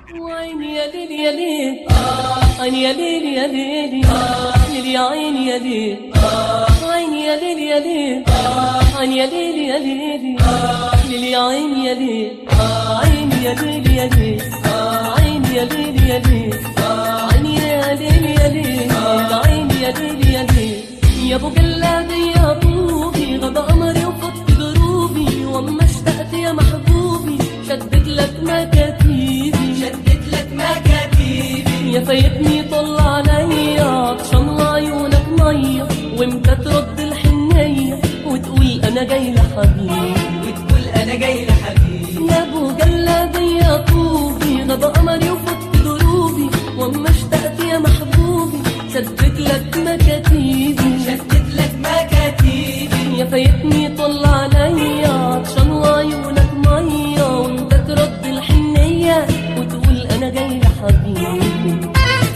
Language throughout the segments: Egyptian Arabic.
وعيني يا ليل يا ليل عيني يا ليل يا ليل ليل يا عيني يا ليل عيني يا ليل يا ليل عيني يا ليل يا ليل ليل يا عيني يا ليل عيني يا ليل يا ليل عيني يا ليل يا ليل عيني يا ليل يا ليل عيني يا ليل يا ليل يا ابو جلابي يا طوبي غدا قمري وفضت دروبي واما اشتقت يا محبوبي شدت لك مكاتيبي شدت لك مكاتيبي يا فايتني طل عليا عطشان وعيونك ميه وامتى ترد الحنيه وتقول انا جاي لحبيبي وتقول انا جاي لحبيبي يا ابو جلابي يا طوبي غدا قمري وفضت دروبي واما اشتقت يا محبوبي شدت لك مكاتيبي شدت لك مكاتيبي يا فايتني طل عليا عطشان وعيونك ميه وانت ترد الحنيه وتقول انا جاي لحبيبي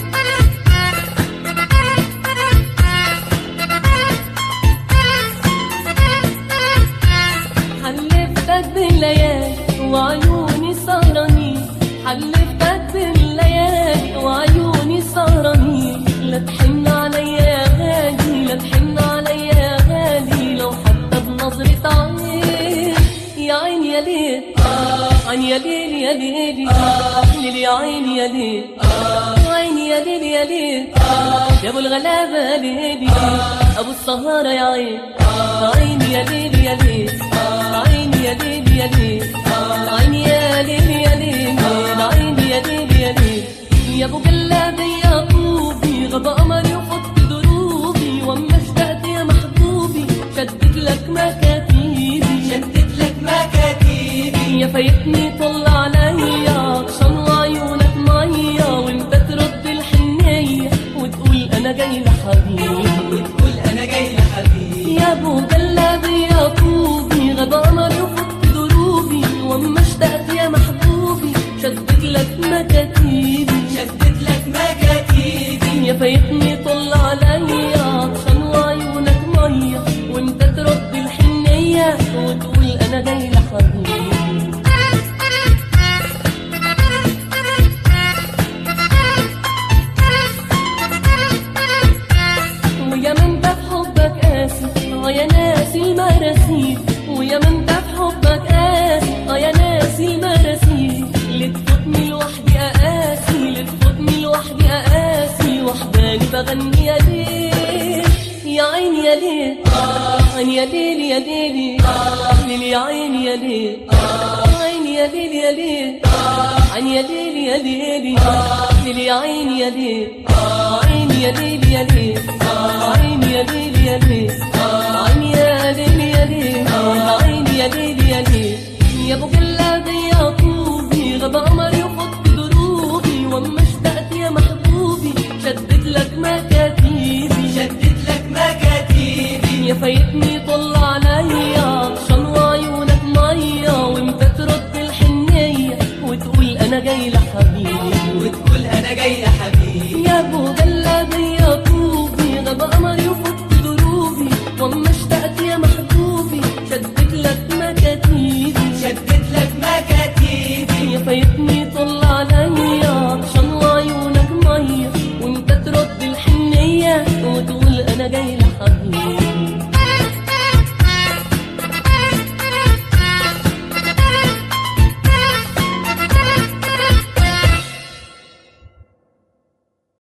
حلفتك بالليالي وعيوني سهرانين حلفتك بالليالي وعيوني سهرانين لا تحن عليا يا غالي لا تحن عليا يا غالي لو حتى بنظرة عين يا عين يا ليل عين يا ليل يا ليل ليل يا عين يا ليل عين يا ليل يا ليل يا ابو الغلابة يا ليل ابو السهارة يا عين عين يا ليل يا ليل عين يا ليل يا ليل عين يا ليل يا ليل عين يا ليل يا ليل يا ابو جلابي يا طوبي غدا قمري وفضت دروبي واما اشتقت يا محبوبي شدت لك مكاتيبي شدت لك مكاتيبي يا فايتني طل عليا عطشان وعيونك ميه وانت ترد الحنيه وتقول انا جاي لحبيبي وتقول انا جاي لحبيبي يا ابو جلابي يا طوبي غدا قمري وفضت دروبي واما اشتقت يا محبوبي شدت لك مكاتيبي شدت لك مكاتيبي يا فايتني طل عليا عطشان وعيونك ميه وانت ترد الحنيه وتقول انا جاي لحبيبي ويا من ده في حبك قاسي اه يا ناسي المراسيل ويا من ده في حبك قاسي اه يا ناسي المراسيل اللي تفوتني لوحدي اقاسي اللي تفوتني لوحدي اقاسي وحداني بغني يا ليل يا عيني يا ليل عيني يا ليل يا ليل ليل يا عيني يا ليل عيني يا ليل يا ليل عيني يا ليل يا ليل ليل يا عيني يا ليل عيني يا ليل يا ليل عيني يا ليل يا ليل عيني يا ليل يا ليل عيني يا ليل يا ليل يا ابو جلابي يا طوبي غدا قمري وفضت دروبي واما اشتقت يا محبوبي شدت لك مكاتيبي شدت لك مكاتيبي يا فايتني طل عليا